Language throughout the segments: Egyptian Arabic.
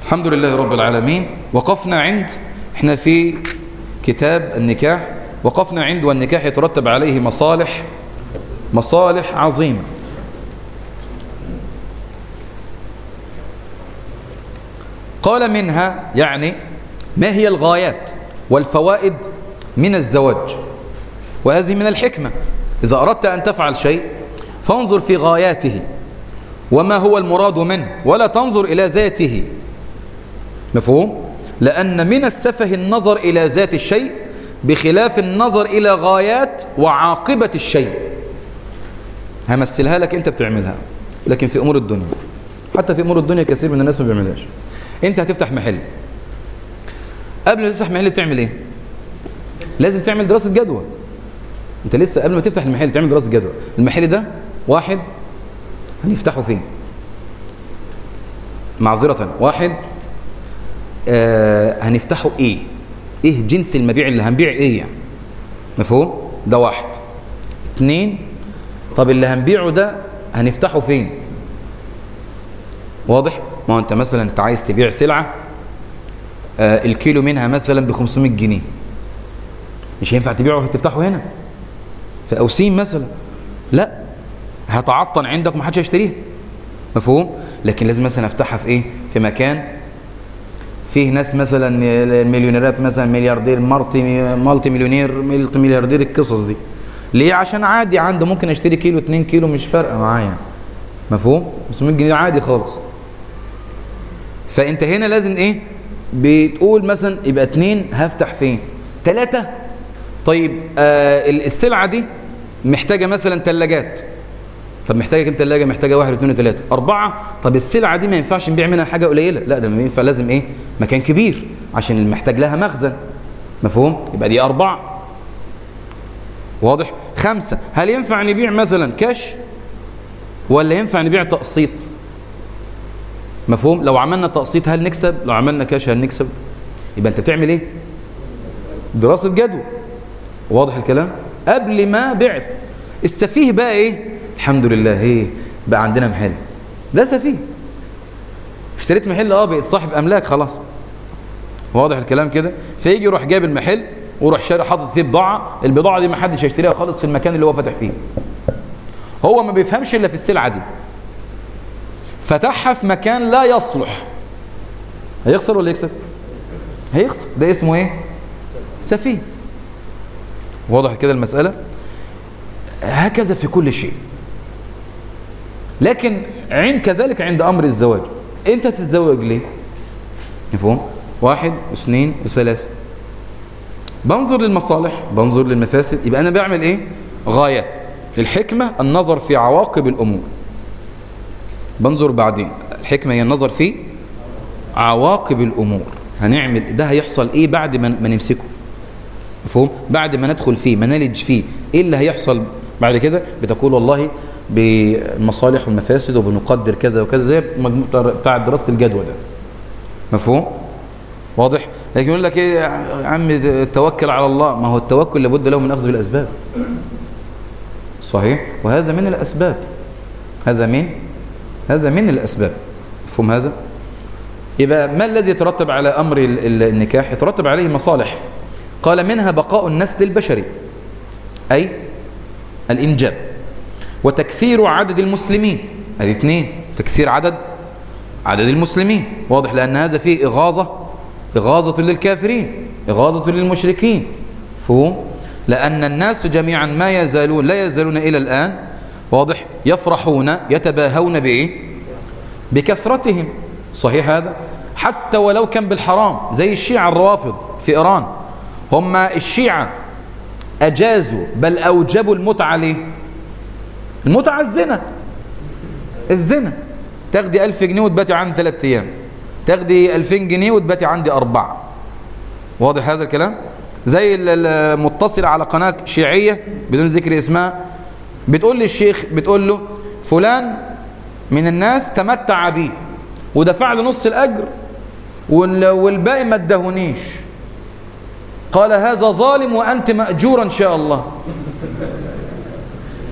الحمد لله رب العالمين وقفنا عند احنا في كتاب النكاح وقفنا عند والنكاح يترتب عليه مصالح مصالح عظيمة قال منها يعني ما هي الغايات والفوائد من الزواج وهذه من الحكمة إذا أردت أن تفعل شيء فانظر في غاياته وما هو المراد منه ولا تنظر إلى ذاته مفهوم؟ لأن من السفه النظر إلى ذات الشيء بخلاف النظر إلى غايات وعاقبة الشيء همثلها لك أنت بتعملها لكن في أمور الدنيا حتى في أمور الدنيا كثير من الناس ما بيعملهاش أنت هتفتح محل قبل ما تفتح محل بتعمل إيه؟ لازم تعمل دراسة جدوى أنت لسه قبل ما تفتح المحل تعمل دراسة جدوى المحل ده واحد هنفتحه فين؟ معذرة واحد آه هنفتحه ايه ايه جنس المبيع اللي هنبيع ايه يعني مفهوم ده واحد اتنين طب اللي هنبيعه ده هنفتحه فين واضح ما هو انت مثلا انت عايز تبيع سلعة آه الكيلو منها مثلا ب 500 جنيه مش هينفع تبيعه تفتحه هنا في اوسيم مثلا لا هتعطن عندك ومحدش هيشتريها مفهوم لكن لازم مثلا افتحها في ايه في مكان فيه ناس مثلا مليونيرات مثلا ملياردير مالتي مالتي مليونير ملتي ملياردير القصص دي ليه عشان عادي عنده ممكن اشتري كيلو 2 كيلو مش فارقه معايا مفهوم 500 جنيه عادي خالص فانت هنا لازم ايه بتقول مثلا يبقى اتنين هفتح فين ثلاثة طيب آه السلعة دي محتاجة مثلا ثلاجات طب محتاجة كم ثلاجة محتاجة واحد واثنين وثلاثة أربعة طب السلعة دي ما ينفعش نبيع منها حاجة قليلة لا ده ما ينفع لازم إيه مكان كبير عشان محتاج لها مخزن مفهوم يبقى دي أربعة واضح خمسة هل ينفع نبيع مثلا كاش ولا ينفع نبيع تقسيط مفهوم لو عملنا تقسيط هل نكسب لو عملنا كاش هل نكسب يبقى انت تعمل ايه دراسة جدوى واضح الكلام قبل ما بعت السفيه بقى ايه الحمد لله ايه بقى عندنا محل ده سفيه اشتريت محل اه بقيت صاحب املاك خلاص واضح الكلام كده فيجي يروح جايب المحل ويروح شاري حاطط فيه بضاعه البضاعه دي ما حدش هيشتريها خالص في المكان اللي هو فاتح فيه هو ما بيفهمش الا في السلعه دي فتحها في مكان لا يصلح هيخسر ولا يكسب هيخسر ده اسمه ايه سفيه واضح كده المساله هكذا في كل شيء لكن عند كذلك عند أمر الزواج أنت تتزوج ليه مفهوم واحد واثنين وثلاثة بنظر للمصالح بنظر للمفاسد يبقى أنا بعمل إيه غايات الحكمة النظر في عواقب الأمور بنظر بعدين الحكمة هي النظر في عواقب الأمور هنعمل ده هيحصل إيه بعد ما نمسكه مفهوم بعد ما ندخل فيه ما نلج فيه إيه اللي هيحصل بعد كده بتقول والله بالمصالح والمفاسد وبنقدر كذا وكذا زي بتاع دراسة الجدوى ده مفهوم واضح لكن يقول لك ايه يا عم توكل على الله ما هو التوكل لابد له من اخذ بالاسباب صحيح وهذا من الاسباب هذا من هذا من الاسباب مفهوم هذا يبقى ما الذي يترتب على امر النكاح يترتب عليه مصالح قال منها بقاء النسل البشري اي الانجاب وتكثير عدد المسلمين هذه اثنين تكثير عدد عدد المسلمين واضح لأن هذا فيه إغاظة إغاظة للكافرين إغاظة للمشركين فهم لأن الناس جميعا ما يزالون لا يزالون إلى الآن واضح يفرحون يتباهون بإيه بكثرتهم صحيح هذا حتى ولو كان بالحرام زي الشيعة الروافض في إيران هم الشيعة أجازوا بل أوجبوا المتعة ليه المتعة الزنا الزنا تاخدي ألف جنيه وتباتي عندي ثلاثة أيام تاخدي ألفين جنيه وتباتي عندي أربعة واضح هذا الكلام زي المتصلة على قناة شيعية بدون ذكر اسمها بتقول للشيخ بتقول له فلان من الناس تمتع بي ودفع لي نص الأجر والباقي ما ادهونيش قال هذا ظالم وأنت مأجور إن شاء الله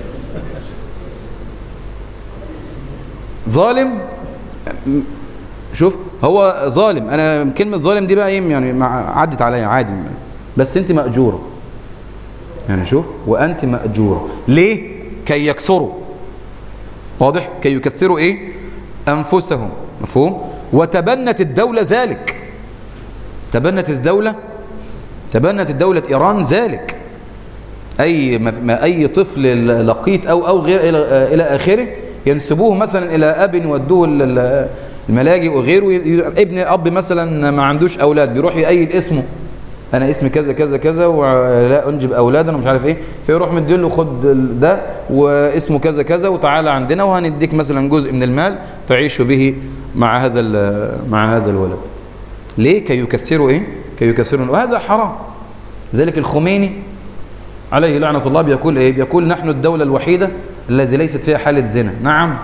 ظالم شوف هو ظالم انا كلمه ظالم دي بقى ايه يعني عدت عليا عادي بس انت ماجوره يعني شوف وانت ماجوره ليه كي يكسروا واضح كي يكسروا ايه انفسهم مفهوم وتبنت الدوله ذلك تبنت الدوله تبنت الدوله ايران ذلك اي ما اي طفل لقيت او او غير الى الى اخره ينسبوه مثلا الى اب ودوه الملاجئ وغيره ابن اب مثلا ما عندوش اولاد بيروح يأيد اسمه انا اسمي كذا كذا كذا ولا انجب اولاد انا مش عارف ايه فيروح مديله خد ده واسمه كذا كذا وتعالى عندنا وهنديك مثلا جزء من المال تعيش به مع هذا مع هذا الولد ليه كي يكسروا ايه كي يكسروا وهذا حرام ذلك الخميني عليه لعنة الله بيقول ايه بيقول نحن الدولة الوحيدة الذي ليست فيها حالة زنا نعم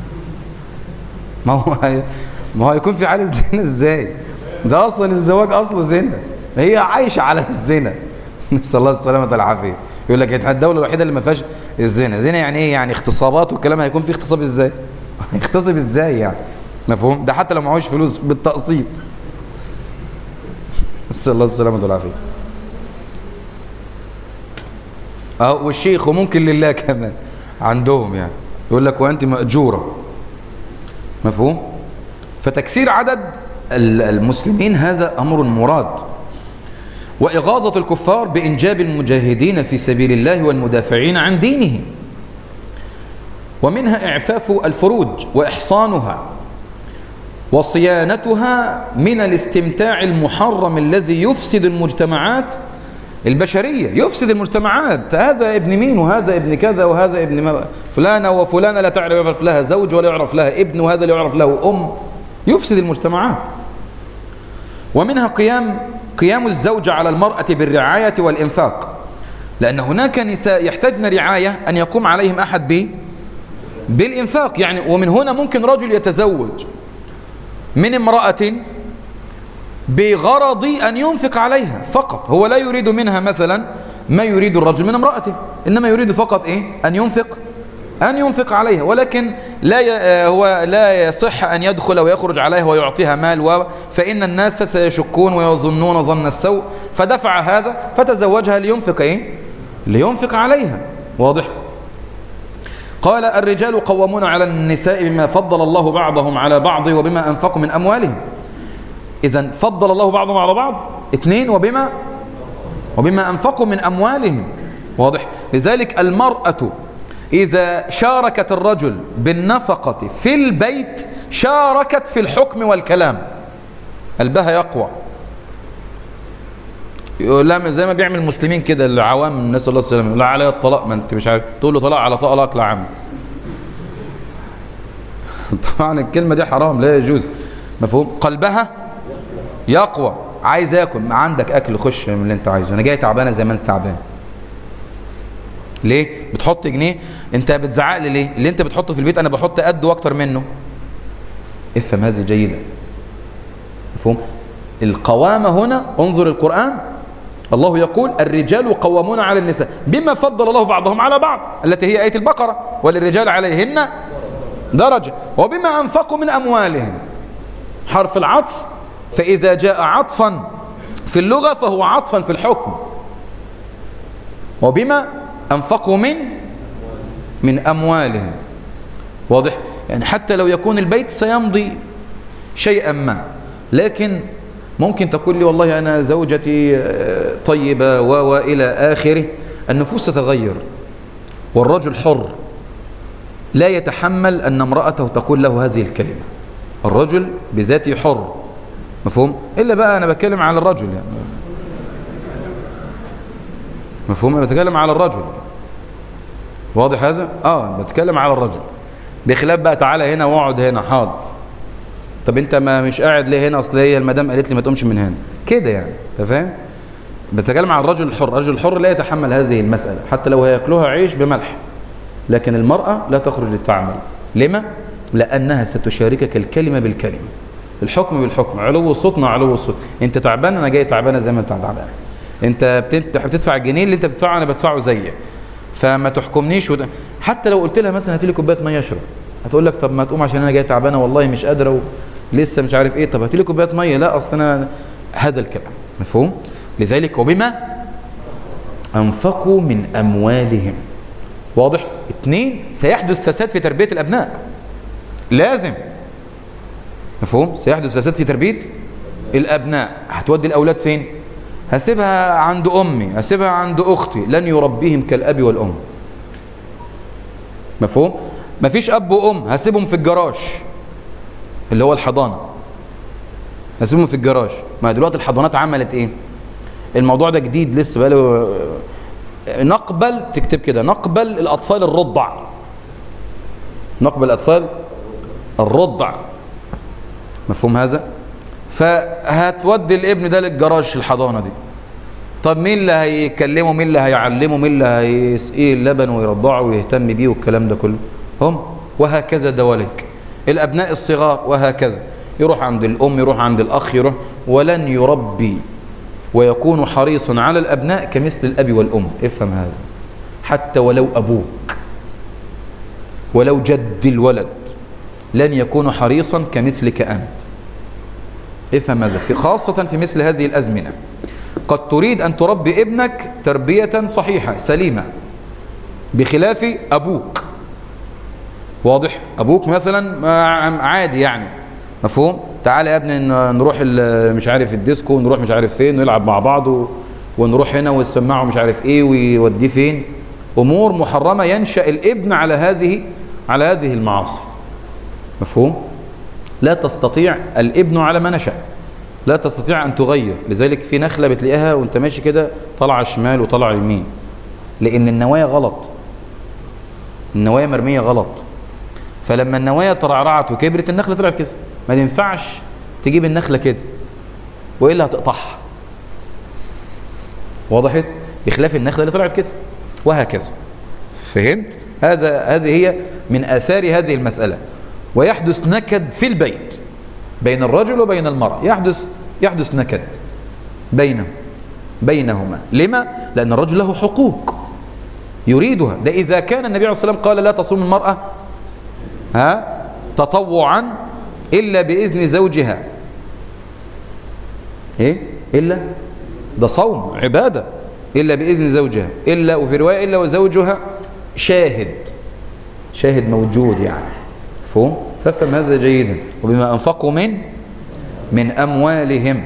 ما هو ما هو يكون في حالة زنا ازاي ده اصلا الزواج اصله زنا هي عايشة على الزنا نسأل الله السلامة والعافية يقول لك الدولة الوحيدة اللي ما فيهاش الزنا زنا يعني ايه يعني اغتصابات والكلام هيكون في اغتصاب ازاي يغتصب ازاي يعني مفهوم ده حتى لو معهوش فلوس بالتقسيط نسأل الله السلامة والعافية اه والشيخ وممكن لله كمان عندهم يعني يقول لك وانت مأجورة مفهوم فتكثير عدد المسلمين هذا أمر مراد وإغاظة الكفار بإنجاب المجاهدين في سبيل الله والمدافعين عن دينه ومنها إعفاف الفروج وإحصانها وصيانتها من الاستمتاع المحرم الذي يفسد المجتمعات البشرية يفسد المجتمعات هذا ابن مين وهذا ابن كذا وهذا ابن فلانة وفلانة لا تعرف يعرف لها زوج ولا يعرف لها ابن وهذا لا يعرف له أم يفسد المجتمعات ومنها قيام قيام الزوجة على المرأة بالرعاية والإنفاق لأن هناك نساء يحتاجن رعاية أن يقوم عليهم أحد به بالإنفاق يعني ومن هنا ممكن رجل يتزوج من امرأة بغرض أن ينفق عليها فقط هو لا يريد منها مثلا ما يريد الرجل من امرأته إنما يريد فقط إيه أن ينفق أن ينفق عليها ولكن لا هو لا يصح أن يدخل ويخرج عليها ويعطيها مال و فإن الناس سيشكون ويظنون ظن السوء فدفع هذا فتزوجها لينفق إيه لينفق عليها واضح قال الرجال قوامون على النساء بما فضل الله بعضهم على بعض وبما أنفقوا من أموالهم إذا فضل الله بعضهم على بعض اثنين وبما وبما أنفقوا من أموالهم واضح لذلك المرأة إذا شاركت الرجل بالنفقة في البيت شاركت في الحكم والكلام قلبها يقوى لا زي ما بيعمل المسلمين كده العوام الناس الله السلامة لا علي الطلاق ما انت مش عارف تقول له طلاق على طلاق لا عم طبعا الكلمة دي حرام لا يجوز مفهوم قلبها يقوى عايز اكل عندك اكل خش من اللي انت عايزه انا جاي تعبانه زي ما انت تعبان ليه بتحط جنيه انت بتزعق لي ليه اللي انت بتحطه في البيت انا بحط قد واكتر منه افهم هذه جيدا مفهوم القوامه هنا انظر القران الله يقول الرجال قوامون على النساء بما فضل الله بعضهم على بعض التي هي آية البقرة وللرجال عليهن درجة وبما أنفقوا من أموالهم حرف العطف فإذا جاء عطفا في اللغة فهو عطفا في الحكم وبما أنفقوا من من أموالهم واضح يعني حتى لو يكون البيت سيمضي شيئا ما لكن ممكن تقول لي والله أنا زوجتي طيبة وإلى آخره النفوس تتغير والرجل حر لا يتحمل أن امرأته تقول له هذه الكلمة الرجل بذاته حر مفهوم إلا بقى أنا بتكلم على الرجل يعني مفهوم أنا بتكلم على الرجل واضح هذا آه بتكلم على الرجل بخلاف بقى تعالى هنا واقعد هنا حاضر طب انت ما مش قاعد ليه هنا اصل هي المدام قالت لي ما تقومش من هنا كده يعني انت فاهم بتكلم عن الرجل الحر الرجل الحر لا يتحمل هذه المسألة حتى لو هياكلوها عيش بملح لكن المرأة لا تخرج للتعمل لما؟ لأنها ستشاركك الكلمة بالكلمة الحكم بالحكم علو الصوت مع علو الصوت انت تعبان انا جاي تعبانه زي ما انت تعبان انت بتدفع الجنيه اللي انت بتدفعه انا بدفعه زيك فما تحكمنيش وده. حتى لو قلت لها مثلا هات لي كوبايه ميه اشرب هتقول لك طب ما تقوم عشان انا جاي تعبانه والله مش قادره و... لسه مش عارف ايه طب هات لي كوبايه ميه لا اصل انا هذا الكلام مفهوم لذلك وبما انفقوا من اموالهم واضح اثنين سيحدث فساد في تربيه الابناء لازم مفهوم سيحدث فساد في تربيه الابناء هتودي الاولاد فين هسيبها عند امي هسيبها عند اختي لن يربيهم كالاب والام مفهوم مفيش اب وام هسيبهم في الجراج اللي هو الحضانه هسيبهم في الجراج ما دلوقتي الحضانات عملت ايه الموضوع ده جديد لسه بقاله نقبل تكتب كده نقبل الاطفال الرضع نقبل الاطفال الرضع مفهوم هذا فهتودي الابن ده للجراج الحضانه دي طب مين اللي هيكلمه مين اللي هيعلمه مين اللي هيسقيه اللبن ويرضعه ويهتم بيه والكلام ده كله هم وهكذا دوالك الابناء الصغار وهكذا يروح عند الام يروح عند الاخ يروح ولن يربي ويكون حريصا على الابناء كمثل الاب والام افهم هذا حتى ولو ابوك ولو جد الولد لن يكون حريصا كمثلك انت افهم هذا في خاصة في مثل هذه الأزمنة قد تريد أن تربي ابنك تربية صحيحة سليمة بخلاف أبوك واضح أبوك مثلا عادي يعني مفهوم تعالى يا ابني نروح مش عارف الديسكو ونروح مش عارف فين نلعب مع بعض ونروح هنا ونسمعه مش عارف ايه ويوديه فين امور محرمه ينشا الابن على هذه على هذه المعاصي مفهوم لا تستطيع الابن على ما نشأ لا تستطيع أن تغير لذلك في نخلة بتلاقيها وانت ماشي كده طالعة شمال وطالعة يمين لأن النوايا غلط النوايا مرمية غلط فلما النوايا ترعرعت وكبرت النخلة طلعت كده ما ينفعش تجيب النخلة كده وإلا هتقطعها وضحت بخلاف النخلة اللي طلعت كده وهكذا فهمت هذا هذه هي من آثار هذه المسألة ويحدث نكد في البيت بين الرجل وبين المرأة يحدث يحدث نكد بينه بينهما لما؟ لأن الرجل له حقوق يريدها ده إذا كان النبي عليه الصلاة والسلام قال لا تصوم المرأة ها تطوعا إلا بإذن زوجها إيه؟ إلا ده صوم عبادة إلا بإذن زوجها إلا وفي رواية إلا وزوجها شاهد شاهد موجود يعني مفهوم فافهم هذا جيدا وبما أنفقوا من من أموالهم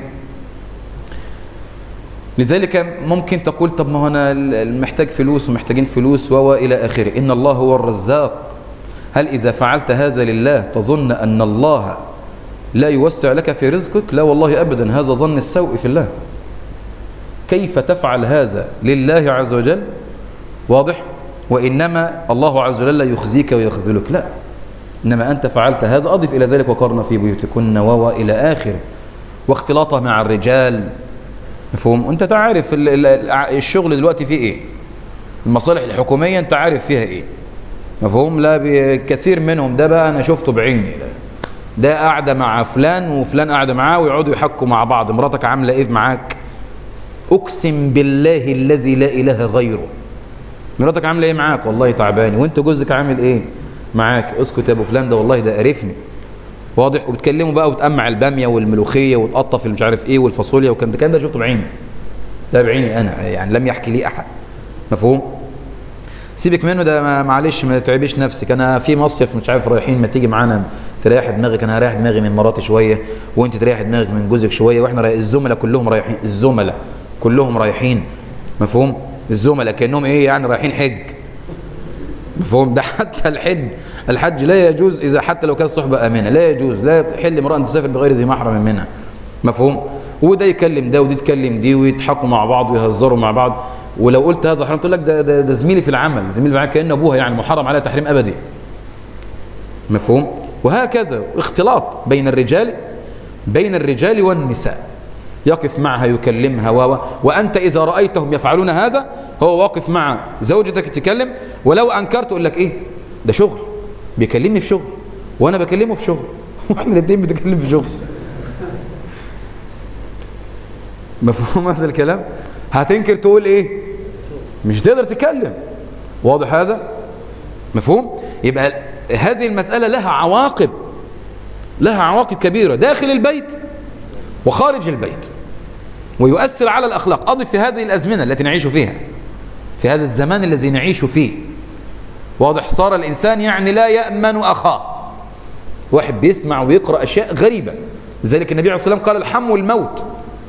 لذلك ممكن تقول طب ما هو أنا محتاج فلوس ومحتاجين فلوس و إلى آخره إن الله هو الرزاق هل إذا فعلت هذا لله تظن أن الله لا يوسع لك في رزقك لا والله أبدا هذا ظن السوء في الله كيف تفعل هذا لله عز وجل واضح وإنما الله عز وجل يخزيك ويخذلك لا إنما أنت فعلت هذا أضف إلى ذلك وقرن في بيوتكن ووا إلى آخر واختلاطه مع الرجال مفهوم أنت تعرف الشغل دلوقتي فيه إيه المصالح الحكومية أنت عارف فيها إيه مفهوم لا كثير منهم ده بقى أنا شفته بعيني ده قاعدة مع فلان وفلان قاعدة معاه ويقعدوا يحكوا مع بعض مراتك عاملة إيه معاك أقسم بالله الذي لا إله غيره مراتك عاملة إيه معاك والله تعباني وأنت جوزك عامل إيه معاك اسكت يا ابو فلان ده والله ده قرفني واضح وبتكلموا بقى وتقمع الباميه والملوخيه وتقطف مش عارف ايه والفاصوليا وكان ده كان ده شفته بعيني ده بعيني انا يعني لم يحكي لي احد مفهوم سيبك منه ده معلش ما تعبيش نفسك انا في مصيف مش عارف رايحين ما تيجي معانا تريح دماغك انا هريح دماغي من مراتي شويه وانت تريح دماغك من جوزك شويه واحنا رايح الزملاء كلهم رايحين الزملاء كلهم رايحين مفهوم الزملاء كانهم ايه يعني رايحين حج مفهوم ده حتى الحج الحج لا يجوز إذا حتى لو كانت صحبة آمنة لا يجوز لا يحل امرأة أن تسافر بغير ذي محرم منها مفهوم وده يكلم ده ودي تكلم دي ويضحكوا مع بعض ويهزروا مع بعض ولو قلت هذا حرام تقول لك ده, ده, ده زميلي في العمل زميلي في العمل كأن أبوها يعني محرم عليها تحريم أبدي مفهوم وهكذا اختلاط بين الرجال بين الرجال والنساء يقف معها يكلمها و وأنت إذا رأيتهم يفعلون هذا هو واقف مع زوجتك تتكلم ولو أنكرت يقول لك إيه ده شغل بيكلمني في شغل وأنا بكلمه في شغل واحنا الاثنين بنتكلم في شغل مفهوم هذا الكلام هتنكر تقول إيه مش تقدر تتكلم واضح هذا مفهوم يبقى هذه المسألة لها عواقب لها عواقب كبيرة داخل البيت وخارج البيت ويؤثر على الأخلاق أضف في هذه الأزمنة التي نعيش فيها في هذا الزمان الذي نعيش فيه واضح صار الإنسان يعني لا يأمن أخاه واحد بيسمع ويقرأ أشياء غريبة لذلك النبي عليه الصلاة والسلام قال الحم الموت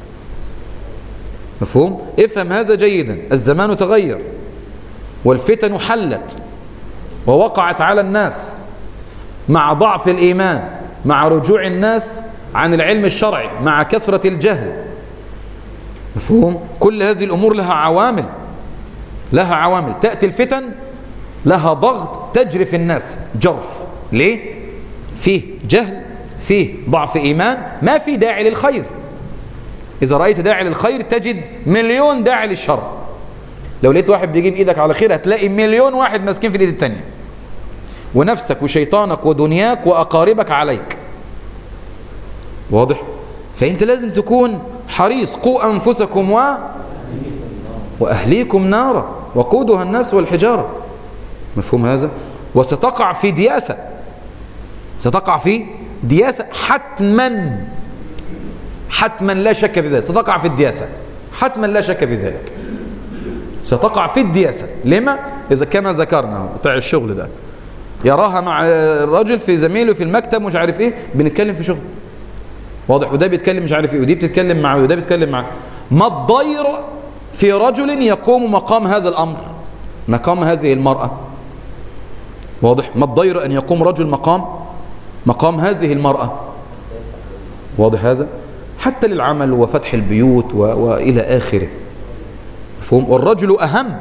مفهوم؟ افهم هذا جيدا الزمان تغير والفتن حلت ووقعت على الناس مع ضعف الإيمان مع رجوع الناس عن العلم الشرعي مع كثرة الجهل مفهوم؟ كل هذه الأمور لها عوامل لها عوامل تأتي الفتن لها ضغط تجري في الناس جرف ليه؟ فيه جهل فيه ضعف إيمان ما في داعي للخير إذا رأيت داعي للخير تجد مليون داعي للشر لو لقيت واحد بيجيب إيدك على خير هتلاقي مليون واحد ماسكين في الإيد التانية ونفسك وشيطانك ودنياك وأقاربك عليك واضح؟ فأنت لازم تكون حريص قوا أنفسكم و وأهليكم نارا وقودها الناس والحجارة مفهوم هذا؟ وستقع في دياسة ستقع في دياسة حتما حتما لا شك في ذلك ستقع في الدياسة حتما لا شك في ذلك ستقع في الدياسة لما؟ إذا كما ذكرنا بتاع الشغل ده يراها مع الرجل في زميله في المكتب مش عارف ايه بنتكلم في شغل واضح وده بيتكلم مش عارف ايه ودي بتتكلم معه وده بيتكلم معه ما الضير في رجل يقوم مقام هذا الأمر مقام هذه المرأة واضح ما الضير أن يقوم رجل مقام مقام هذه المرأة واضح هذا حتى للعمل وفتح البيوت و... وإلى آخره مفهوم والرجل أهم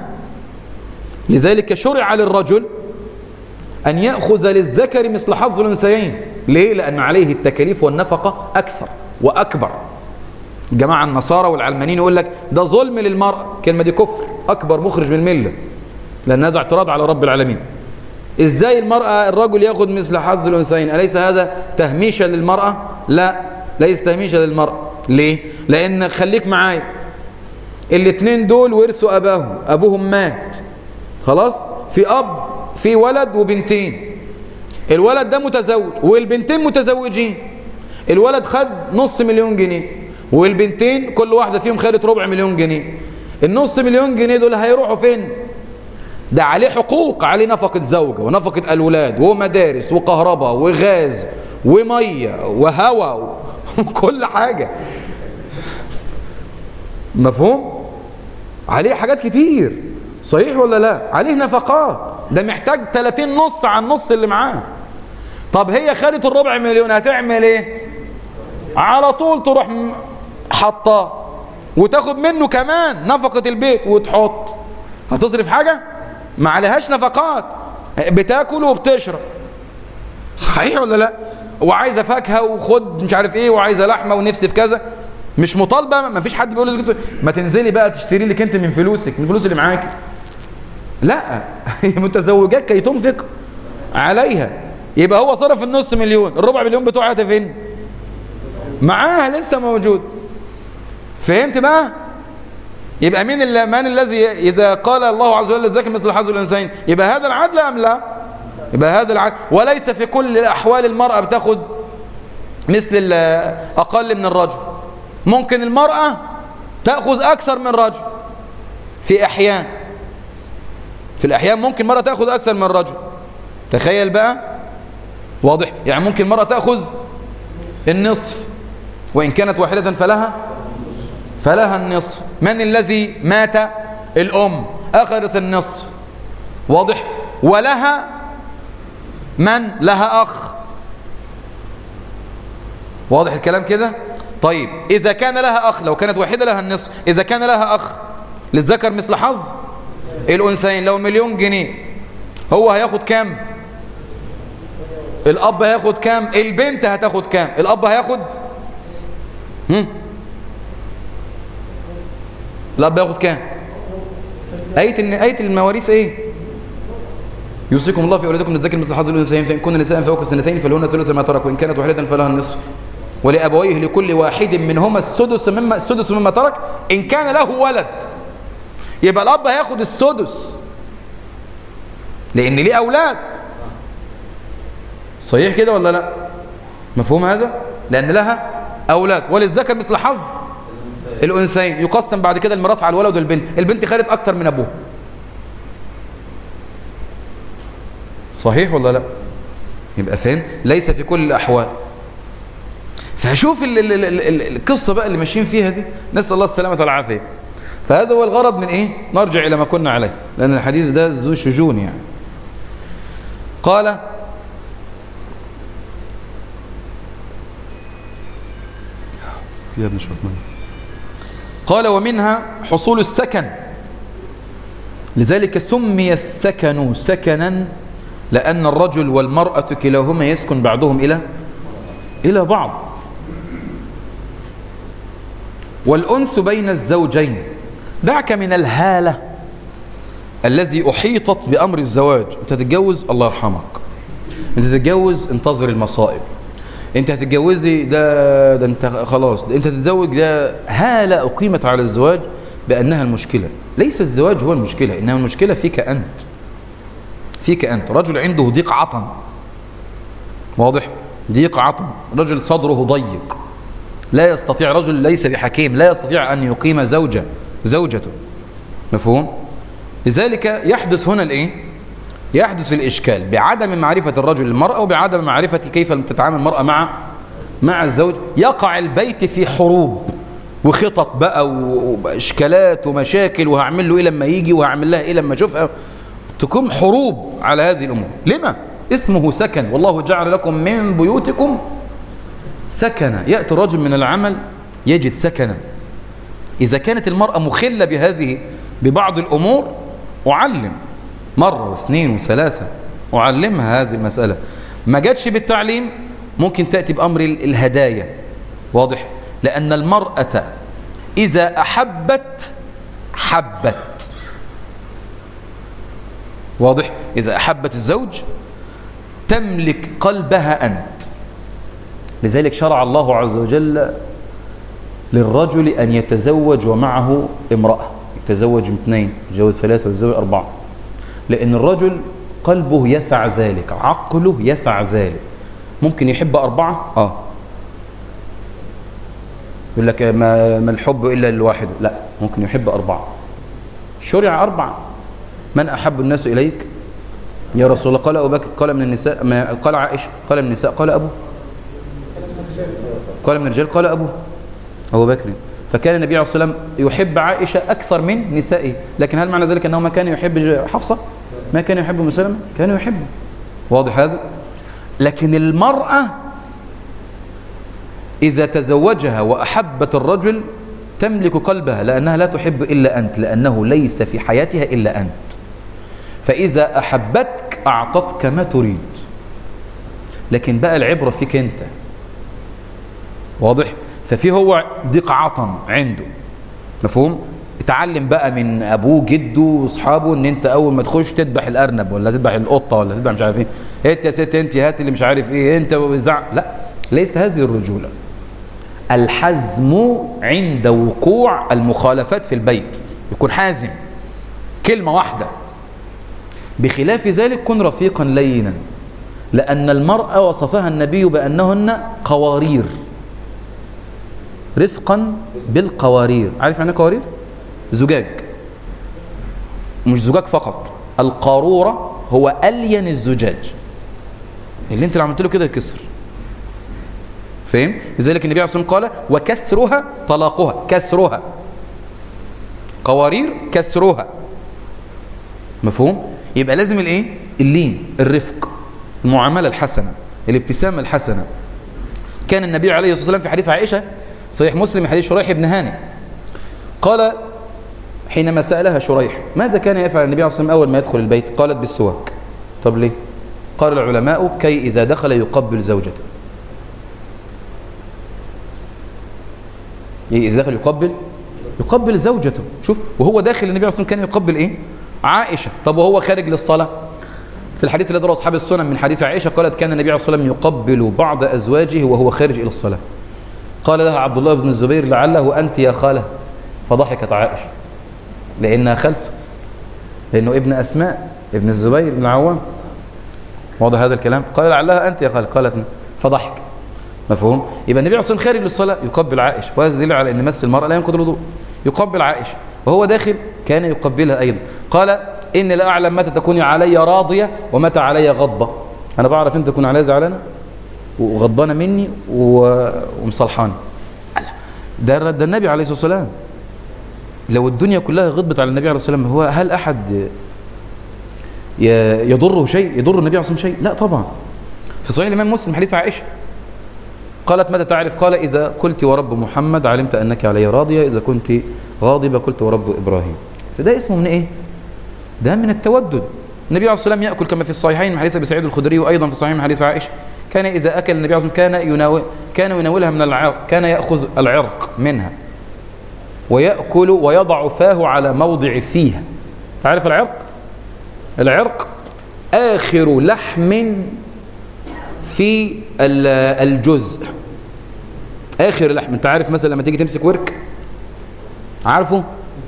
لذلك شرع للرجل أن يأخذ للذكر مثل حظ الأنثيين ليه؟ لأن عليه التكاليف والنفقة أكثر وأكبر جماعة النصارى والعلمانيين يقول لك ده ظلم للمرأة كلمة دي كفر أكبر مخرج من الملة لأن هذا اعتراض على رب العالمين إزاي المرأة الرجل يأخذ مثل حظ الأنثيين أليس هذا تهميشا للمرأة لا ليس تهميشا للمرأة ليه لأن خليك معايا الاثنين دول ورثوا أباهم أبوهم مات خلاص في أب في ولد وبنتين الولد ده متزوج والبنتين متزوجين الولد خد نص مليون جنيه والبنتين كل واحدة فيهم خدت ربع مليون جنيه النص مليون جنيه دول هيروحوا فين ده عليه حقوق عليه نفقة زوجة ونفقة الولاد ومدارس وكهرباء وغاز ومية وهواء وكل حاجة مفهوم عليه حاجات كتير صحيح ولا لا عليه نفقات ده محتاج 30 نص عن النص اللي معاه طب هي خدت الربع مليون هتعمل ايه على طول تروح حطاه وتاخد منه كمان نفقة البيت وتحط هتصرف حاجة ما عليهاش نفقات بتاكل وبتشرب صحيح ولا لا وعايزه فاكهه وخد مش عارف ايه وعايزه لحمه ونفسي في كذا مش مطالبه ما فيش حد بيقول لك ما تنزلي بقى تشتري لك انت من فلوسك من الفلوس اللي معاكي لا هي متزوجات كي تنفق عليها يبقى هو صرف النص مليون الربع مليون بتوعها فين معاها لسه موجود فهمت بقى يبقى مين اللي من الذي اذا قال الله عز وجل الذكر مثل حظ الانثيين يبقى هذا العدل ام لا يبقى هذا العدل وليس في كل الاحوال المراه بتاخد مثل اقل من الرجل ممكن المراه تاخذ اكثر من الرجل في احيان في الاحيان ممكن مرة تاخذ اكثر من الرجل تخيل بقى واضح يعني ممكن مرة تاخذ النصف وان كانت واحدة فلها فلها النصف من الذي مات الام اخذت النصف واضح ولها من لها اخ واضح الكلام كده طيب اذا كان لها اخ لو كانت واحدة لها النصف اذا كان لها اخ للذكر مثل حظ الأنثيين لو مليون جنيه هو هياخد كام الأب هياخد كام البنت هتاخد كام الأب هياخد هم؟ الأب هياخد كام آية إن آية المواريث إيه يوصيكم الله في أولادكم للذكر مثل حظ الأنثيين فإن كن نساء فوق السنتين فلهن ثلث ما ترك وإن كانت واحدة فلها النصف ولأبويه لكل واحد منهما السدس مما السدس مما ترك إن كان له ولد يبقى الأب هياخد السدس لأن ليه أولاد صحيح كده ولا لا مفهوم هذا لأن لها أولاد وللذكر مثل حظ الأنثيين يقسم بعد كده الميراث على الولد والبنت البنت خدت أكتر من أبوها صحيح ولا لا يبقى فين ليس في كل الأحوال فشوف ال ال ال ال القصة بقى اللي ماشيين فيها دي نسأل الله السلامة والعافية فهذا هو الغرض من ايه نرجع الى ما كنا عليه لان الحديث ده ذو شجون يعني قال يا ابن شوط قال ومنها حصول السكن لذلك سمي السكن سكنا لأن الرجل والمرأة كلاهما يسكن بعضهم إلى إلى بعض والأنس بين الزوجين دعك من الهالة الذي أحيطت بأمر الزواج أنت تتجوز الله يرحمك أنت تتجوز انتظر المصائب أنت هتتجوزي ده ده أنت خلاص ده أنت تتزوج ده هالة أقيمت على الزواج بأنها المشكلة ليس الزواج هو المشكلة إنما المشكلة فيك أنت فيك أنت رجل عنده ضيق عطن واضح ضيق عطن رجل صدره ضيق لا يستطيع رجل ليس بحكيم لا يستطيع أن يقيم زوجة زوجته مفهوم لذلك يحدث هنا الايه يحدث الإشكال بعدم معرفة الرجل المرأة وبعدم معرفة كيف تتعامل المرأة مع مع الزوج يقع البيت في حروب وخطط بقى واشكالات ومشاكل وهعمل له ايه لما يجي وهعمل لها ايه لما اشوفها تكون حروب على هذه الامور لما اسمه سكن والله جعل لكم من بيوتكم سكنا ياتي الرجل من العمل يجد سكنا اذا كانت المراه مخله بهذه ببعض الامور اعلم مره واثنين وثلاثه اعلمها هذه المساله ما جاتش بالتعليم ممكن تاتي بامر الهدايا واضح لان المراه اذا احبت حبت واضح إذا أحبت الزوج تملك قلبها أنت لذلك شرع الله عز وجل للرجل أن يتزوج ومعه امرأة يتزوج من اثنين يتزوج ثلاثة ويتزوج أربعة لأن الرجل قلبه يسع ذلك عقله يسع ذلك ممكن يحب أربعة آه يقول لك ما, ما الحب إلا الواحد لا ممكن يحب أربعة شرع أربعة من أحب الناس إليك يا رسول الله قال أبو بكر قال من النساء ما قال عائشة قال من النساء قال أبو قال من الرجال قال أبو أبو بكر فكان النبي عليه الصلاة والسلام يحب عائشة أكثر من نسائه لكن هل معنى ذلك أنه ما كان يحب حفصة ما كان يحب مسلم كان يحبه واضح هذا لكن المرأة إذا تزوجها وأحبت الرجل تملك قلبها لأنها لا تحب إلا أنت لأنه ليس في حياتها إلا أنت فإذا أحبتك أعطتك ما تريد لكن بقى العبرة فيك أنت واضح ففي هو ضيق عطن عنده مفهوم اتعلم بقى من ابوه جده واصحابه ان انت اول ما تخش تذبح الارنب ولا تذبح القطه ولا تذبح مش عارف ايه انت يا ست انت هات اللي مش عارف ايه انت وزع لا ليست هذه الرجوله الحزم عند وقوع المخالفات في البيت يكون حازم كلمه واحده بخلاف ذلك كن رفيقا لينا لأن المرأة وصفها النبي بأنهن قوارير رفقا بالقوارير عارف يعني قوارير؟ زجاج مش زجاج فقط القارورة هو ألين الزجاج اللي انت لو عملت له كده يكسر فاهم؟ لذلك النبي عليه الصلاة والسلام قال وكسرها طلاقها كسرها قوارير كسرها مفهوم؟ يبقى لازم الايه اللين الرفق المعامله الحسنه الابتسامه الحسنه كان النبي عليه الصلاه والسلام في حديث عائشه صحيح مسلم حديث شريح بن هاني قال حينما سالها شريح ماذا كان يفعل النبي عليه الصلاه والسلام اول ما يدخل البيت قالت بالسواك طب ليه قال العلماء كي اذا دخل يقبل زوجته اذا دخل يقبل يقبل زوجته شوف وهو داخل النبي عليه الصلاه والسلام كان يقبل ايه عائشة طب وهو خارج للصلاة في الحديث الذي رواه أصحاب السنن من حديث عائشة قالت كان النبي عليه الصلاة والسلام يقبل بعض أزواجه وهو خارج إلى الصلاة قال لها عبد الله بن الزبير لعله أنت يا خالة فضحكت عائشة لأنها خالته لأنه ابن أسماء ابن الزبير بن العوام واضح هذا الكلام قال لعلها أنت يا خالة قالت فضحك مفهوم يبقى النبي عليه الصلاه والسلام خارج للصلاه يقبل عائشه وهذا دليل على ان مس المراه لا ينقض الوضوء يقبل عائشه وهو داخل كان يقبلها ايضا قال اني لا اعلم متى تكوني علي راضيه ومتى علي غضبه انا بعرف انت تكون عليا زعلانه وغضبانه مني و... ومصالحاني ده ده النبي عليه الصلاه والسلام لو الدنيا كلها غضبت على النبي عليه الصلاه والسلام هو هل احد يضره شيء يضر النبي عليه الصلاه والسلام شيء لا طبعا في صحيح الامام مسلم حديث عائشه قالت ماذا تعرف قال إذا قلت ورب محمد علمت أنك علي راضية إذا كنت غاضبة قلت ورب إبراهيم فده اسمه من إيه ده من التودد النبي عليه الصلاة والسلام يأكل كما في الصحيحين من حديث أبي سعيد الخدري وأيضا في الصحيح من حديث عائشة كان إذا أكل النبي عليه الصلاة والسلام كان يناول كان يناولها من العرق كان يأخذ العرق منها ويأكل ويضع فاه على موضع فيها تعرف العرق العرق آخر لحم في الجزء آخر لحم انت عارف مثلا لما تيجي تمسك ورك عارفه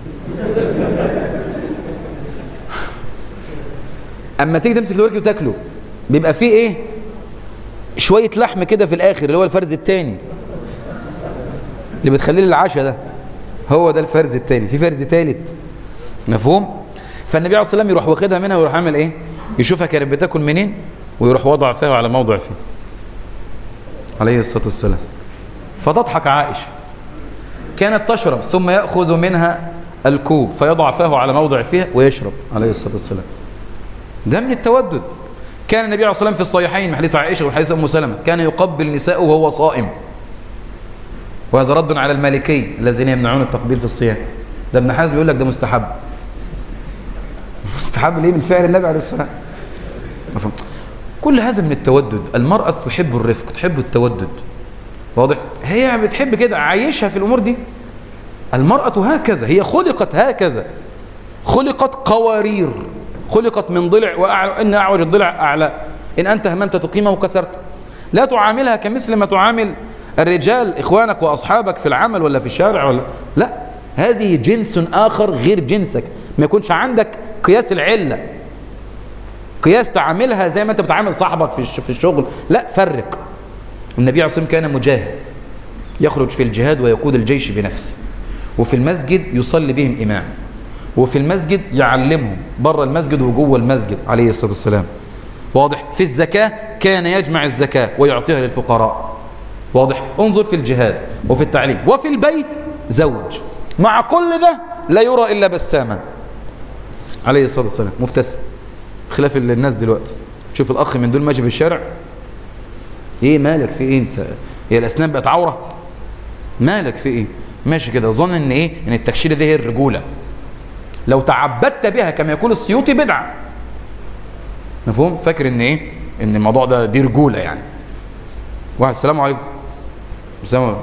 اما تيجي تمسك الورك وتاكله بيبقى فيه ايه شويه لحم كده في الاخر اللي هو الفرز الثاني اللي بتخليه للعشاء ده هو ده الفرز الثاني في فرز ثالث مفهوم فالنبي عليه الصلاه والسلام يروح واخدها منها ويروح عامل ايه يشوفها كانت بتاكل منين ويروح وضع فيها على موضع فيه عليه الصلاه والسلام فتضحك عائشه كانت تشرب ثم ياخذ منها الكوب فيضع فاه على موضع فيها ويشرب عليه الصلاه والسلام ده من التودد كان النبي عليه الصلاه والسلام في الصحيحين من حديث عائشه وحديث ام سلمه كان يقبل نساءه وهو صائم وهذا رد على المالكي الذين يمنعون التقبيل في الصيام ده ابن حزم بيقول لك ده مستحب مستحب ليه من فعل النبي عليه الصلاه والسلام كل هذا من التودد المرأة تحب الرفق تحب التودد واضح هي بتحب كده عايشها في الأمور دي المرأة هكذا هي خلقت هكذا خلقت قوارير خلقت من ضلع وأعلى إن أعوج الضلع أعلى إن أنت هممت تقيمه كسرت لا تعاملها كمثل ما تعامل الرجال إخوانك وأصحابك في العمل ولا في الشارع ولا لا هذه جنس آخر غير جنسك ما يكونش عندك قياس العلة قياس تعاملها زي ما أنت بتعامل صاحبك في في الشغل لا فرق النبي عليه الصلاة والسلام كان مجاهد يخرج في الجهاد ويقود الجيش بنفسه وفي المسجد يصلي بهم إمام وفي المسجد يعلمهم بره المسجد وجوه المسجد عليه الصلاة والسلام واضح في الزكاة كان يجمع الزكاة ويعطيها للفقراء واضح انظر في الجهاد وفي التعليم وفي البيت زوج مع كل ده لا يرى إلا بساما عليه الصلاة والسلام مبتسم خلاف الناس دلوقتي شوف الأخ من دول ماشي في الشارع ايه مالك في ايه انت هي الأسنان بقت عورة مالك في ايه ماشي كده ظن ان ايه ان التكشيره دي هي الرجوله لو تعبدت بها كما يقول السيوطي بدعه مفهوم فاكر ان ايه ان الموضوع ده دي رجوله يعني واحد السلام عليكم السلام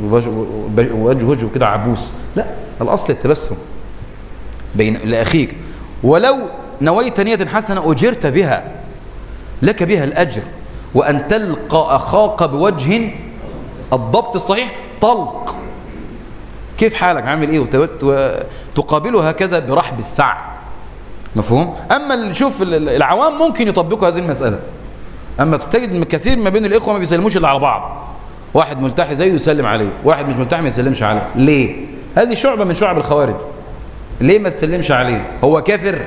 وجه وجهه كده عبوس لا الاصل التبسم بين لاخيك ولو نويت نيه حسنه اجرت بها لك بها الاجر وان تلقى اخاك بوجه الضبط الصحيح طلق كيف حالك عامل ايه وتقابله هكذا برحب السع مفهوم اما شوف العوام ممكن يطبقوا هذه المساله اما تجد كثير ما بين الاخوه ما بيسلموش الا على بعض واحد ملتحي زيه يسلم عليه واحد مش ملتحي ما يسلمش عليه ليه هذه شعبه من شعب الخوارج ليه ما تسلمش عليه هو كافر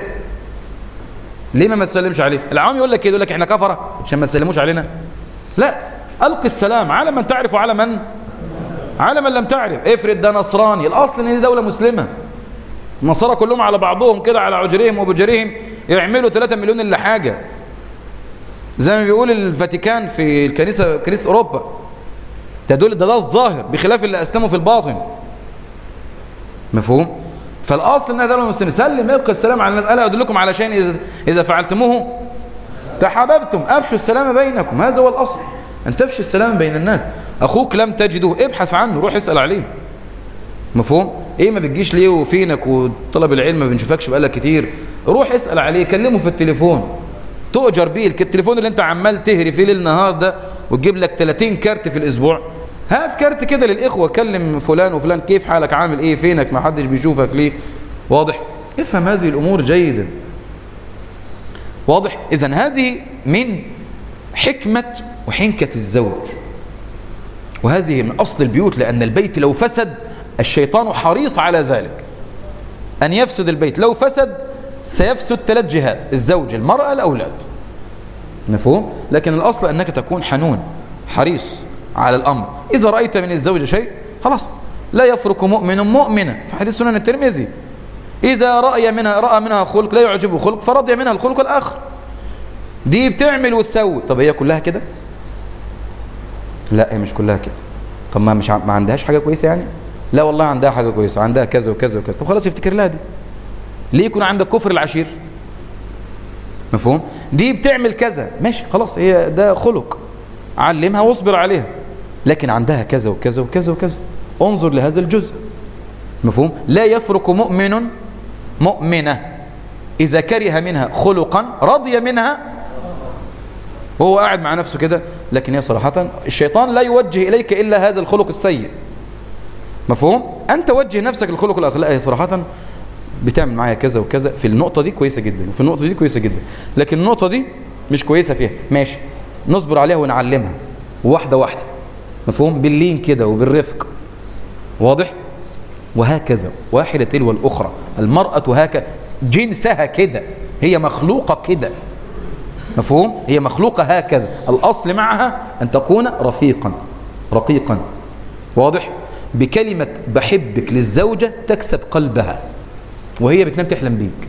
ليه ما ما تسلمش عليه العوام يقول لك كده يقول لك احنا كفره عشان ما تسلموش علينا لا القي السلام على من تعرف وعلى من على من لم تعرف افرض ده نصراني الاصل ان دي دوله مسلمه النصارى كلهم على بعضهم كده على عجرهم وبجرهم يعملوا 3 مليون الا حاجه زي ما بيقول الفاتيكان في الكنيسه كنيسه اوروبا ده دول ده ده الظاهر بخلاف اللي اسلموا في الباطن مفهوم فالاصل انها دوله مسلمه سلم يلقى السلام على الناس الا ادلكم على شيء اذا اذا فعلتموه تحاببتم افشوا السلام بينكم هذا هو الاصل ان تفشوا السلام بين الناس اخوك لم تجده ابحث عنه روح اسال عليه مفهوم ايه ما بتجيش ليه وفينك وطلب العلم ما بنشوفكش بقالك كتير روح اسال عليه كلمه في التليفون تؤجر بيه التليفون اللي انت عمال تهري فيه ليل نهار ده وتجيب لك 30 كارت في الاسبوع هات كارت كده للاخوه كلم فلان وفلان كيف حالك عامل ايه فينك ما حدش بيشوفك ليه واضح افهم هذه الامور جيدا واضح اذا هذه من حكمه وحنكه الزوج وهذه من أصل البيوت لأن البيت لو فسد الشيطان حريص على ذلك أن يفسد البيت لو فسد سيفسد ثلاث جهات الزوج المرأة الأولاد مفهوم لكن الأصل أنك تكون حنون حريص على الأمر إذا رأيت من الزوج شيء خلاص لا يفرق مؤمن مؤمنة في حديث سنن الترمذي إذا رأي منها رأى منها خلق لا يعجبه خلق فرضي منها الخلق الآخر دي بتعمل وتسوي طب هي كلها كده لا هي مش كلها كده طب ما مش ما عندهاش حاجة كويسة يعني لا والله عندها حاجة كويسة عندها كذا وكذا وكذا طب خلاص يفتكر لها دي ليه يكون عندك كفر العشير مفهوم دي بتعمل كذا ماشي خلاص هي ده خلق علمها واصبر عليها لكن عندها كذا وكذا وكذا وكذا انظر لهذا الجزء مفهوم لا يفرق مؤمن مؤمنة إذا كره منها خلقا رضي منها وهو قاعد مع نفسه كده لكن هي صراحة الشيطان لا يوجه إليك إلا هذا الخلق السيء مفهوم أنت وجه نفسك الخلق الأخلاق هي صراحة بتعمل معايا كذا وكذا في النقطة دي كويسة جدا وفي النقطة دي كويسة جدا لكن النقطة دي مش كويسة فيها ماشي نصبر عليها ونعلمها واحدة واحدة مفهوم باللين كده وبالرفق واضح وهكذا واحدة تلو الأخرى المرأة هكذا جنسها كده هي مخلوقة كده مفهوم هي مخلوقة هكذا الأصل معها أن تكون رفيقا رقيقا واضح بكلمة بحبك للزوجة تكسب قلبها وهي بتنام تحلم بيك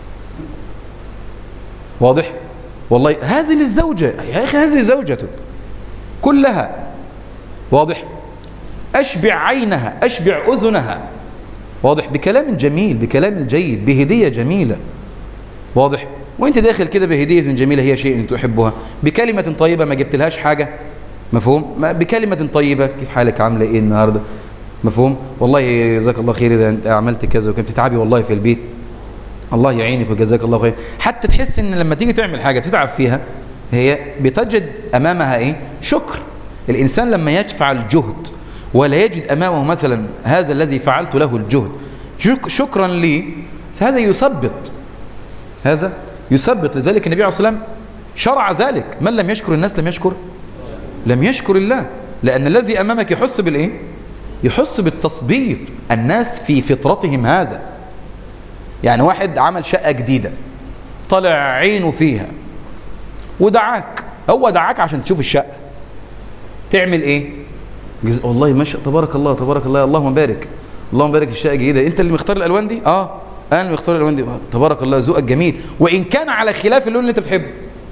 واضح والله هذه للزوجة يا أخي هذه زوجتك كلها واضح أشبع عينها أشبع أذنها واضح بكلام جميل بكلام جيد بهدية جميلة واضح وانت داخل كده بهدية جميلة هي شيء تحبها بكلمة طيبة ما جبتلهاش حاجة مفهوم بكلمة طيبة كيف حالك عاملة ايه النهاردة مفهوم والله جزاك الله خير اذا انت عملت كذا وكنت تتعبي والله في البيت الله يعينك وجزاك الله خير حتى تحس ان لما تيجي تعمل حاجة تتعب فيها هي بتجد امامها ايه شكر الانسان لما يفعل جهد ولا يجد امامه مثلا هذا الذي فعلت له الجهد شك شكرا لي هذا يثبط هذا يثبط لذلك النبي عليه الصلاه والسلام شرع ذلك من لم يشكر الناس لم يشكر لم يشكر الله لان الذي امامك يحس بالايه يحس بالتصبيط الناس في فطرتهم هذا يعني واحد عمل شقة جديدة طلع عينه فيها ودعاك هو دعاك عشان تشوف الشقة تعمل ايه جز... والله ما شاء تبارك الله تبارك الله اللهم بارك اللهم بارك الشقة جديدة انت اللي مختار الالوان دي اه انا اللي مختار الالوان دي آه. تبارك الله ذوقك جميل وان كان على خلاف اللون اللي انت بتحبه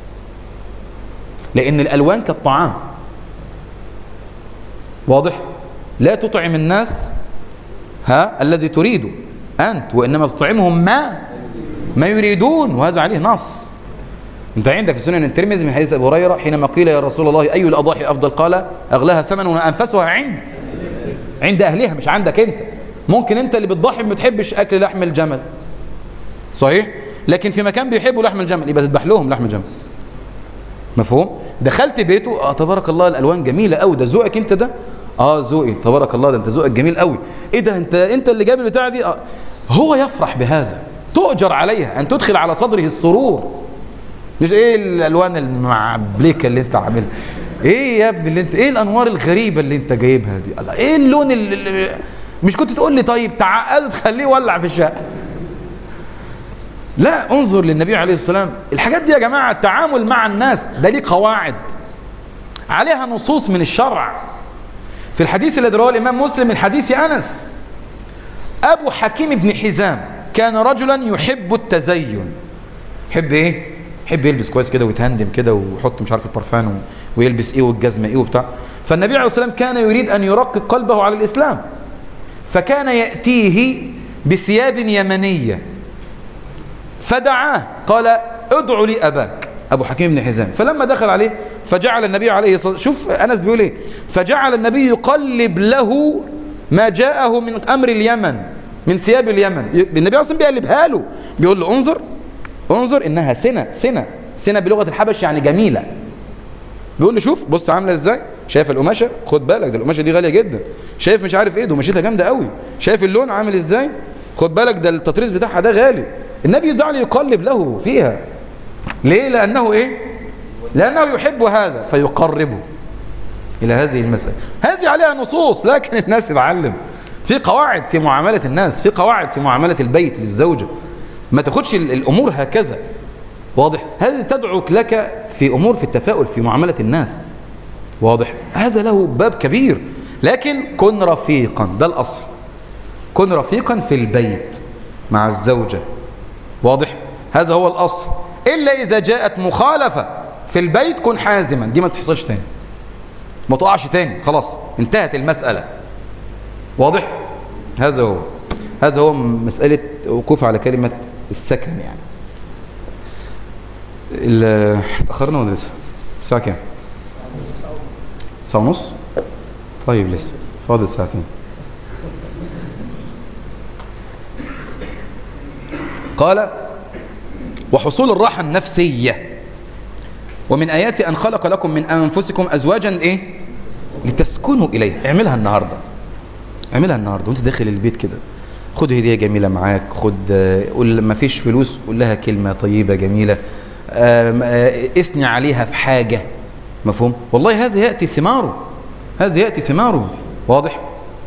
لان الالوان كالطعام واضح لا تطعم الناس ها الذي تريده أنت وإنما تطعمهم ما ما يريدون وهذا عليه نص انت عندك في سنن الترمذي من حديث ابو هريره حينما قيل يا رسول الله اي الاضاحي افضل قال اغلاها ثمنا وانفسها عند عند اهلها مش عندك انت ممكن انت اللي بتضحي ما بتحبش اكل لحم الجمل صحيح لكن في مكان بيحبوا لحم الجمل يبقى تذبح لهم لحم الجمل مفهوم دخلت بيته اه تبارك الله الالوان جميله قوي ده ذوقك انت ده اه ذوقي تبارك الله ده انت ذوقك جميل قوي ايه ده انت انت اللي جايب البتاعه دي آه. هو يفرح بهذا تؤجر عليها ان تدخل على صدره السرور مش ايه الالوان المعبلكه اللي انت عاملها ايه يا ابني اللي انت ايه الانوار الغريبه اللي انت جايبها دي الله ايه اللون اللي مش كنت تقول لي طيب تعقده تخليه يولع في الشقه لا انظر للنبي عليه السلام الحاجات دي يا جماعه التعامل مع الناس ده ليه قواعد عليها نصوص من الشرع في الحديث الذي رواه الامام مسلم من حديث انس ابو حكيم بن حزام كان رجلا يحب التزين يحب ايه يحب يلبس كويس كده ويتهندم كده ويحط مش عارف البرفان ويلبس ايه والجزمه ايه وبتاع فالنبي عليه الصلاه والسلام كان يريد ان يرقق قلبه على الاسلام فكان ياتيه بثياب يمنيه فدعاه قال ادعو لي اباك ابو حكيم بن حزام فلما دخل عليه فجعل النبي عليه الصلاه شوف انس بيقول ايه فجعل النبي يقلب له ما جاءه من امر اليمن من ثياب اليمن النبي اصلا بيقلبها له بيقول له انظر انظر انها سنه سنه سنه بلغه الحبش يعني جميله بيقول له شوف بص عامله ازاي شايف القماشه خد بالك ده القماشه دي غاليه جدا شايف مش عارف ايه ده قماشتها جامده قوي شايف اللون عامل ازاي خد بالك ده التطريز بتاعها ده غالي النبي يجعل يقلب له فيها ليه لانه ايه لانه يحب هذا فيقربه إلى هذه المسألة هذه عليها نصوص لكن الناس تتعلم في قواعد في معاملة الناس في قواعد في معاملة البيت للزوجة ما تاخدش الأمور هكذا واضح هذه تدعوك لك في أمور في التفاؤل في معاملة الناس واضح هذا له باب كبير لكن كن رفيقا ده الأصل كن رفيقا في البيت مع الزوجة واضح هذا هو الأصل إلا إذا جاءت مخالفة في البيت كن حازما دي ما تحصلش تاني ما تقعش تاني خلاص انتهت المسألة واضح هذا هو هذا هو مسألة وقوف على كلمة السكن يعني تأخرنا ولا لسه الساعة كام ساعة ونص طيب لسه فاضل ساعتين قال وحصول الراحة النفسية ومن آيات أن خلق لكم من أنفسكم أزواجا إيه لتسكنوا إليه اعملها النهاردة اعملها النهاردة وانت داخل البيت كده خد هدية جميلة معاك خد قول ما فيش فلوس قول لها كلمة طيبة جميلة اثني عليها في حاجة مفهوم والله هذا يأتي ثماره هذا يأتي ثماره واضح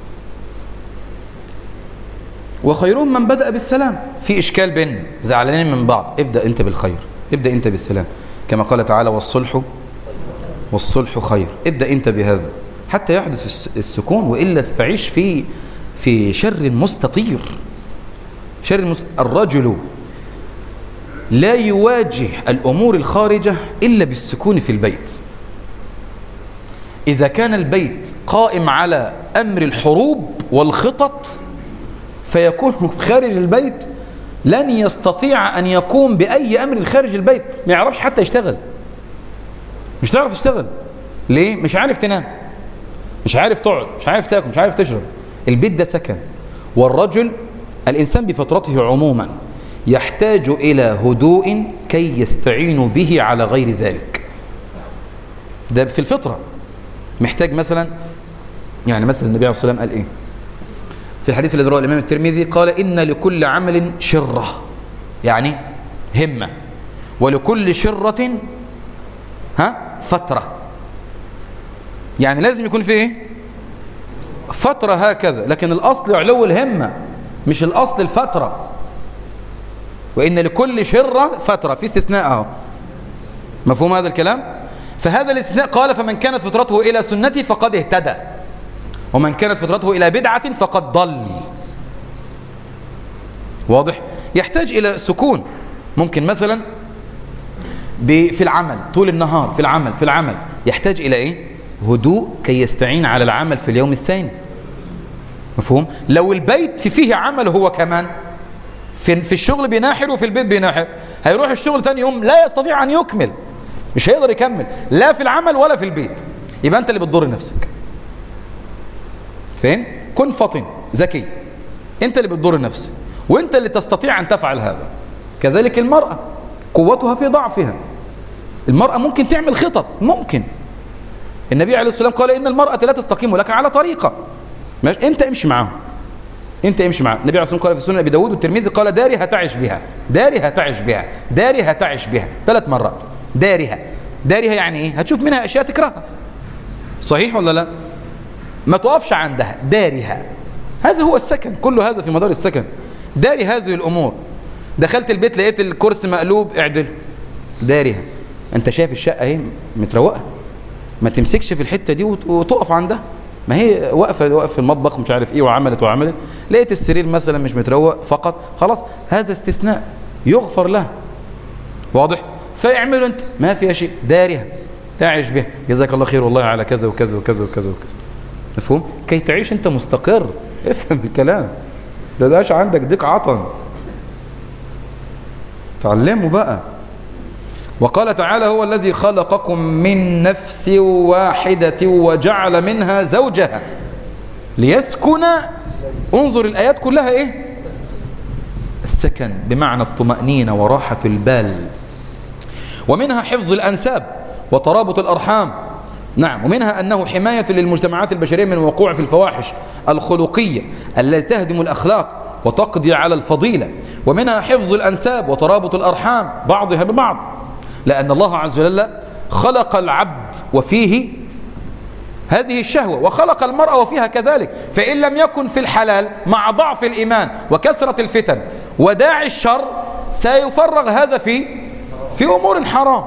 وخيرهم من بدأ بالسلام في إشكال بين زعلانين من بعض ابدأ أنت بالخير ابدأ أنت بالسلام كما قال تعالى والصلح والصلح خير ابدأ أنت بهذا حتى يحدث السكون وإلا ستعيش في في شر مستطير شر مست... الرجل لا يواجه الأمور الخارجة إلا بالسكون في البيت إذا كان البيت قائم على أمر الحروب والخطط فيكون خارج البيت لن يستطيع أن يقوم بأي أمر خارج البيت ما يعرفش حتى يشتغل مش تعرف تشتغل ليه؟ مش عارف تنام مش عارف تقعد مش عارف تاكل مش عارف تشرب البيت ده سكن والرجل الإنسان بفطرته عموما يحتاج إلى هدوء كي يستعين به على غير ذلك ده في الفطرة محتاج مثلا يعني مثلا النبي عليه الصلاة والسلام قال إيه في الحديث الذي رواه الإمام الترمذي قال إن لكل عمل شرة يعني همة ولكل شرة ها فترة يعني لازم يكون في إيه فترة هكذا لكن الأصل علو الهمة مش الأصل الفترة وإن لكل شرة فترة في استثناء اهو مفهوم هذا الكلام فهذا الاستثناء قال فمن كانت فطرته إلى سنتي فقد اهتدى ومن كانت فطرته إلى بدعة فقد ضل واضح يحتاج إلى سكون ممكن مثلا في العمل طول النهار في العمل في العمل يحتاج إلى إيه هدوء كي يستعين على العمل في اليوم الثاني مفهوم لو البيت فيه عمل هو كمان في في الشغل بيناحر وفي البيت بيناحر هيروح الشغل ثاني يوم لا يستطيع أن يكمل مش هيقدر يكمل لا في العمل ولا في البيت يبقى أنت اللي بتضر نفسك فين كن فطن ذكي أنت اللي بتضر نفسك وأنت اللي تستطيع أن تفعل هذا كذلك المرأة قوتها في ضعفها المرأة ممكن تعمل خطط ممكن النبي عليه الصلاة والسلام قال إن المرأة لا تستقيم لك على طريقة أنت امشي معاهم انت امشي معاه النبي عليه الصلاه والسلام قال في سنن ابي داود والترمذي قال دارها تعش بها دارها تعش بها دارها تعش بها ثلاث مرات دارها دارها يعني ايه هتشوف منها اشياء تكرهها صحيح ولا لا ما تقفش عندها دارها هذا هو السكن كل هذا في مدار السكن داري هذه الامور دخلت البيت لقيت الكرسي مقلوب اعدل دارها انت شايف الشقه اهي متروقه ما تمسكش في الحته دي وتقف عندها ما هي واقفه واقف في المطبخ ومش عارف ايه وعملت وعملت لقيت السرير مثلا مش متروق فقط خلاص هذا استثناء يغفر له واضح فاعملوا انت ما فيها شيء دارها تعيش بها جزاك الله خير والله على كذا وكذا وكذا وكذا وكذا مفهوم كي تعيش انت مستقر افهم الكلام ده داش عندك ضيق عطن تعلموا بقى وقال تعالى هو الذي خلقكم من نفس واحدة وجعل منها زوجها ليسكن انظر الآيات كلها إيه السكن بمعنى الطمأنينة وراحة البال ومنها حفظ الأنساب وترابط الأرحام نعم ومنها أنه حماية للمجتمعات البشرية من الوقوع في الفواحش الخلقية التي تهدم الأخلاق وتقضي على الفضيلة ومنها حفظ الأنساب وترابط الأرحام بعضها ببعض لأن الله عز وجل خلق العبد وفيه هذه الشهوة وخلق المرأة وفيها كذلك فإن لم يكن في الحلال مع ضعف الإيمان وكثرة الفتن وداعي الشر سيفرغ هذا في في أمور حرام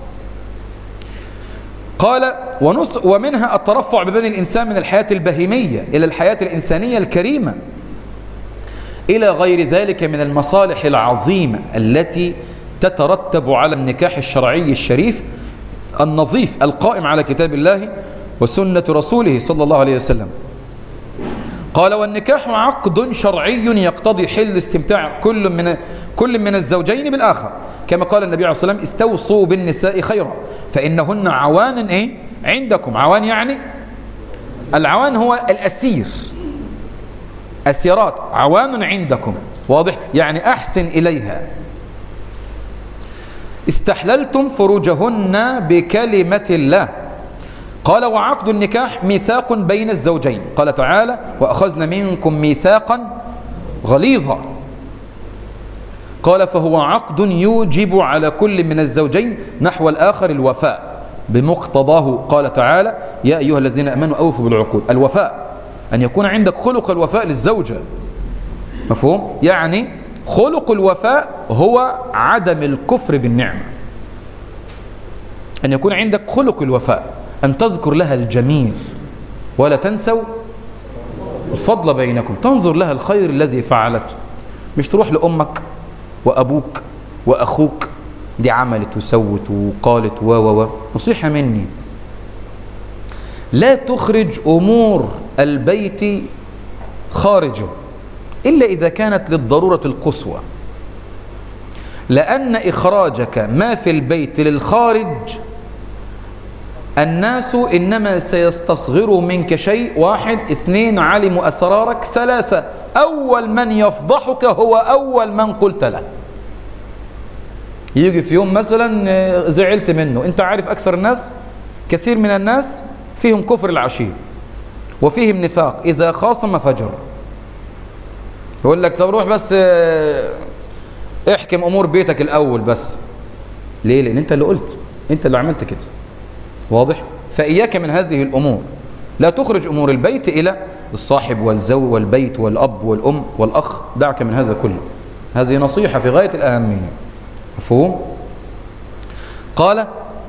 قال ونص ومنها الترفع ببني الإنسان من الحياة البهيمية إلى الحياة الإنسانية الكريمة إلى غير ذلك من المصالح العظيمة التي تترتب على النكاح الشرعي الشريف النظيف القائم على كتاب الله وسنة رسوله صلى الله عليه وسلم قال والنكاح عقد شرعي يقتضي حل استمتاع كل من كل من الزوجين بالآخر كما قال النبي عليه الصلاة والسلام استوصوا بالنساء خيرا فإنهن عوان إيه؟ عندكم عوان يعني العوان هو الأسير أسيرات عوان عندكم واضح يعني أحسن إليها استحللتم فروجهن بكلمة الله قال وعقد النكاح ميثاق بين الزوجين قال تعالى وأخذنا منكم ميثاقا غليظا قال فهو عقد يوجب على كل من الزوجين نحو الآخر الوفاء بمقتضاه قال تعالى يا أيها الذين أمنوا أوفوا بالعقود الوفاء أن يكون عندك خلق الوفاء للزوجة مفهوم؟ يعني خلق الوفاء هو عدم الكفر بالنعمة أن يكون عندك خلق الوفاء أن تذكر لها الجميل ولا تنسوا الفضل بينكم تنظر لها الخير الذي فعلته مش تروح لأمك وأبوك وأخوك دي عملت وسوت وقالت و و و نصيحة مني لا تخرج أمور البيت خارجه إلا إذا كانت للضرورة القصوى لأن إخراجك ما في البيت للخارج الناس إنما سيستصغروا منك شيء واحد اثنين علموا أسرارك ثلاثة أول من يفضحك هو أول من قلت له يجي في يوم مثلا زعلت منه انت عارف أكثر الناس كثير من الناس فيهم كفر العشير وفيهم نفاق إذا خاصم فجر يقول لك طب روح بس احكم أمور بيتك الأول بس ليه لأن انت اللي قلت انت اللي عملت كده واضح فإياك من هذه الأمور لا تخرج أمور البيت إلى الصاحب والزوج والبيت والأب والأم والأخ دعك من هذا كله هذه نصيحة في غاية الأهمية مفهوم قال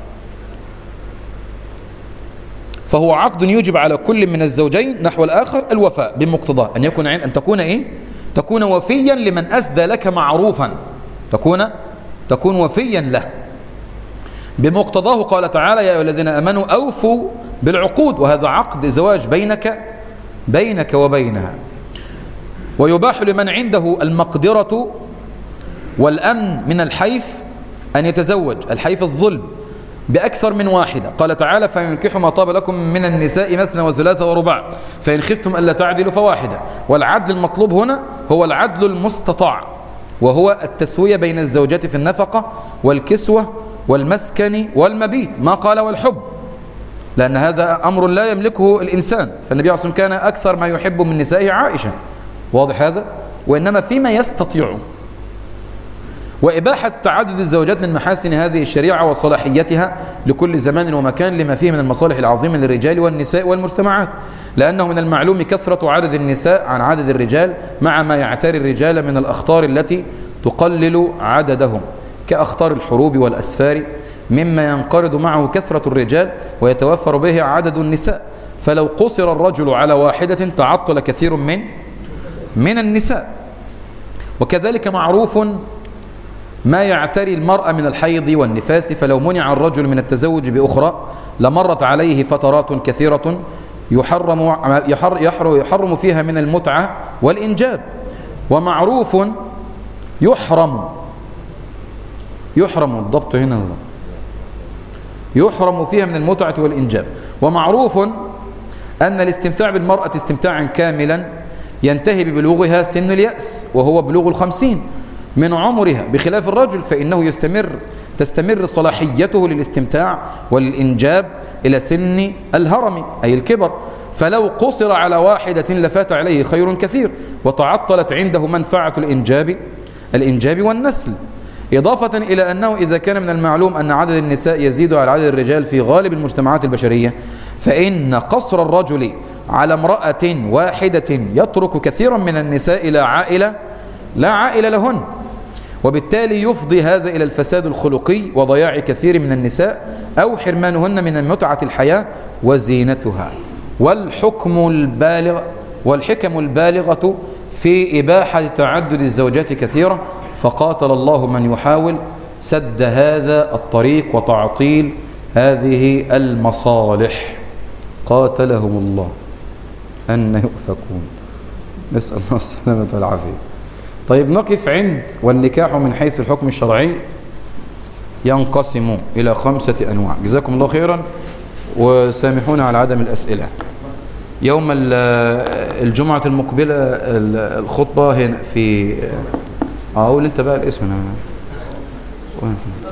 فهو عقد يوجب على كل من الزوجين نحو الآخر الوفاء بمقتضاه أن يكون عين أن تكون إيه تكون وفيا لمن أسدى لك معروفا تكون تكون وفيا له بمقتضاه قال تعالى يا أيها الذين أمنوا أوفوا بالعقود وهذا عقد زواج بينك بينك وبينها ويباح لمن عنده المقدرة والأمن من الحيف أن يتزوج الحيف الظلم بأكثر من واحدة قال تعالى فينكحوا ما طاب لكم من النساء مثنى وثلاثة ورباع فإن خفتم ألا تعدلوا فواحدة والعدل المطلوب هنا هو العدل المستطاع وهو التسوية بين الزوجات في النفقة والكسوة والمسكن والمبيت ما قال والحب لأن هذا أمر لا يملكه الإنسان فالنبي عليه الصلاة والسلام كان أكثر ما يحب من نسائه عائشة واضح هذا وإنما فيما يستطيع وإباحة تعدد الزوجات من محاسن هذه الشريعة وصلاحيتها لكل زمان ومكان لما فيه من المصالح العظيمة للرجال والنساء والمجتمعات لأنه من المعلوم كثرة عدد النساء عن عدد الرجال مع ما يعتري الرجال من الأخطار التي تقلل عددهم كأخطار الحروب والأسفار مما ينقرض معه كثرة الرجال ويتوفر به عدد النساء فلو قصر الرجل على واحدة تعطل كثير من من النساء وكذلك معروف ما يعتري المرأة من الحيض والنفاس فلو منع الرجل من التزوج بأخرى لمرت عليه فترات كثيرة يحرم, يحر يحرم فيها من المتعة والإنجاب ومعروف يحرم يحرم الضبط هنا يحرم فيها من المتعة والإنجاب ومعروف أن الاستمتاع بالمرأة استمتاعا كاملا ينتهي ببلوغها سن اليأس وهو بلوغ الخمسين من عمرها بخلاف الرجل فإنه يستمر تستمر صلاحيته للاستمتاع والإنجاب إلى سن الهرم أي الكبر فلو قصر على واحدة لفات عليه خير كثير وتعطلت عنده منفعة الإنجاب الإنجاب والنسل إضافة إلى أنه إذا كان من المعلوم أن عدد النساء يزيد على عدد الرجال في غالب المجتمعات البشرية فإن قصر الرجل على امرأة واحدة يترك كثيرا من النساء إلى عائلة لا عائلة لهن وبالتالي يفضي هذا إلى الفساد الخلقي وضياع كثير من النساء أو حرمانهن من متعة الحياة وزينتها والحكم البالغ والحكم البالغة في إباحة تعدد الزوجات كثيرة فقاتل الله من يحاول سد هذا الطريق وتعطيل هذه المصالح قاتلهم الله أن يؤفكون نسأل الله السلامة والعافية طيب نقف عند والنكاح من حيث الحكم الشرعي ينقسم إلى خمسة أنواع جزاكم الله خيرا وسامحونا على عدم الأسئلة يوم الجمعة المقبلة الخطبة هنا في أقول أنت بقى الاسم أنا